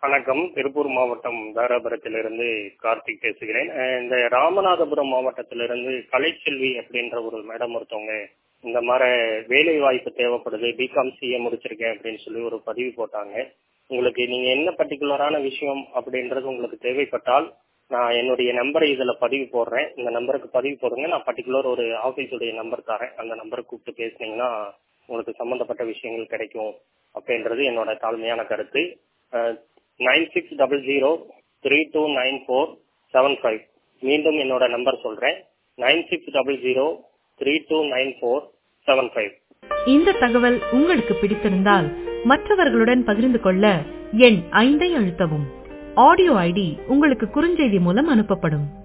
வணக்கம் திருப்பூர் மாவட்டம் தாராபுரத்திலிருந்து கார்த்திக் பேசுகிறேன் அஹ் இந்த ராமநாதபுரம் மாவட்டத்திலிருந்து கலைச்செல்வி அப்படின்ற ஒரு மேடம் ஒருத்தவங்க இந்த மாதிரி வேலை வாய்ப்பு தேவைப்படுது பிகாம் சிஏ முடிச்சிருக்கேன் அப்படின்னு சொல்லி ஒரு பதிவு போட்டாங்க உங்களுக்கு நீங்க என்ன பர்டிகுலரான விஷயம் அப்படின்றது உங்களுக்கு தேவைப்பட்டால் நான் என்னுடைய நம்பரை இதுல பதிவு போடுறேன் இந்த நம்பருக்கு பதிவு போடுங்க நான் பர்டிகுலர் ஒரு ஆபீஸுடைய நம்பர் தரேன் அந்த நம்பரை கூப்பிட்டு பேசுனீங்கன்னா உங்களுக்கு சம்பந்தப்பட்ட விஷயங்கள் கிடைக்கும் அப்படின்றது என்னோட தாழ்மையான கருத்து nine six double zero three two nine four seven five மீண்டும் என்னோட நம்பர் சொல்றேன் nine six double zero three two nine four seven five இந்த தகவல் உங்களுக்கு பிடித்திருந்தால் மற்றவர்களுடன் பகிர்ந்து கொள்ள எண் ஐந்தை அழுத்தவும் ஆடியோ ஐடி உங்களுக்கு குறுஞ்செய்தி மூலம் அனுப்பப்படும்